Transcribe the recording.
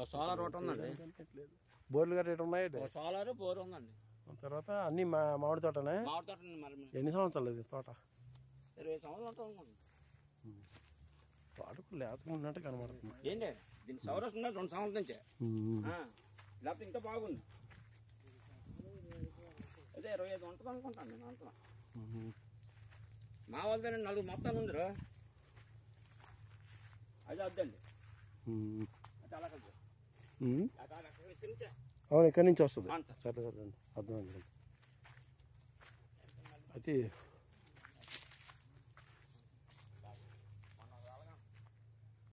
ఒక సోలార్ ఒకటి ఉందండి బోర్లు గట్రా ఇటు ఉన్నాయి ఒక సోలార్ బోర్ ఉందండి తర్వాత అన్ని మా మామిడి తోటనే మామిడి తోట ఉంది మరి ఎన్ని సంవత్సరాలు ఇది తోట ఇరవై సంవత్సరాలు ఉంటుంది అనుకోండి తోటకు లేతగా ఉన్నట్టు కనబడుతుంది ఏంటి దీనికి సౌరస్ ఉన్నది రెండు సంవత్సరాల నుంచే ఉమ్. ఆ, లేకపోతే ఇంకా బాగుంది అదే ఇరవై ఐదు ఉంటుంది అనుకుంటాను నేను అంటున్నా ఉమ్. మా వాళ్ళ నలుగురు మొత్తం ఉందిరు అది వద్దండి ఉమ్. అది అలా కదా ఉమ్. అక్కడ అక్కడ ఇక్కడి నుంచే అవును ఇక్కడి నుంచి వస్తుంది అంత. సరే సరే అర్థమైంది అయితే